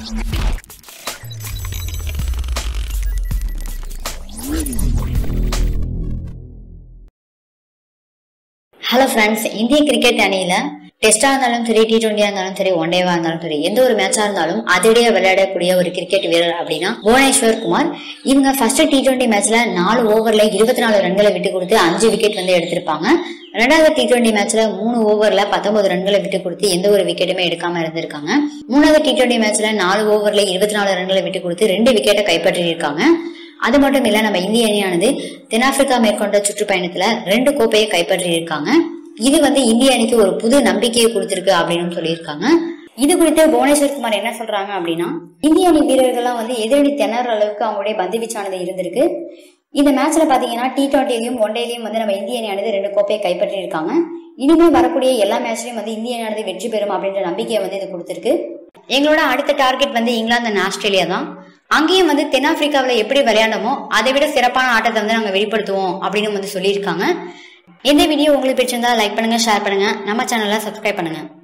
hello friends இந்திய cricket அணியில டெஸ்டா இருந்தாலும் சரி டி டுவெண்டியா இருந்தாலும் சரி ஒன் டேவா இருந்தாலும் சரி எந்த ஒரு மேட்சா இருந்தாலும் அதிரடியா விளையாடக்கூடிய ஒரு கிரிக்கெட் வீரர் அப்படின்னா புவனேஸ்வர் குமார் இவங்க ஃபர்ஸ்ட் டி டுவெண்டி மேட்ச்ல நாலு ஓவர்ல இருபத்தி நாலு ரன்களை விட்டு கொடுத்து அஞ்சு விக்கெட் வந்து எடுத்திருப்பாங்க ரெண்டாவது டி டுவெண்டி மேட்ச்ல மூணு ஓவர்ல பத்தொன்பது ரன்களை விட்டு கொடுத்து எந்த ஒரு விக்கெட்டுமே எடுக்காம இருந்திருக்காங்க மூணாவது டி டுவெண்டி மேட்ச்ல நாலு ஓவர்ல இருபத்தி நாலு ரன்களை விட்டு கொடுத்து ரெண்டு விக்கெட்டை கைப்பற்றி இருக்காங்க அது மட்டும் இல்ல நம்ம இந்திய அணியானது தென்னாப்பிரிக்கா மேற்கொண்ட சுற்றுப்பயணத்துல ரெண்டு கோப்பையை கைப்பற்றி இருக்காங்க இது வந்து இந்திய அணிக்கு ஒரு புது நம்பிக்கையை கொடுத்திருக்கு அப்படின்னு சொல்லியிருக்காங்க இது குறித்து புவனேஸ்வர் குமார் என்ன சொல்றாங்க அப்படின்னா இந்திய அணி வீரர்கள்லாம் வந்து எதிரணி திணற அளவுக்கு அவங்களுடைய பந்து வீச்சானது இருந்திருக்கு இந்த மேட்ச்ல பாத்தீங்கன்னா டி டுவெண்ட்டிலையும் ஒன் டேலையும் வந்து நம்ம இந்திய அணியானது ரெண்டு கோப்பையை கைப்பற்றி இருக்காங்க இனிமேல் வரக்கூடிய எல்லா மேட்ச்லயும் வந்து இந்திய அணியானது வெற்றி பெறும் அப்படின்ற நம்பிக்கையை வந்து இது கொடுத்திருக்கு எங்களோட அடுத்த டார்கெட் வந்து இங்கிலாந்து and ஆஸ்திரேலியா தான் அங்கேயும் வந்து தென்னாப்பிரிக்காவில் எப்படி விளையாண்டோமோ அதை விட சிறப்பான ஆட்டத்தை வந்து நாங்கள் வெளிப்படுத்துவோம் அப்படின்னு வந்து சொல்லியிருக்காங்க இந்த வீடியோ உங்களுக்கு பிடிச்சிருந்தா லைக் பண்ணுங்க ஷேர் பண்ணுங்க நம்ம சேனலை சப்ஸ்கிரைப் பண்ணுங்க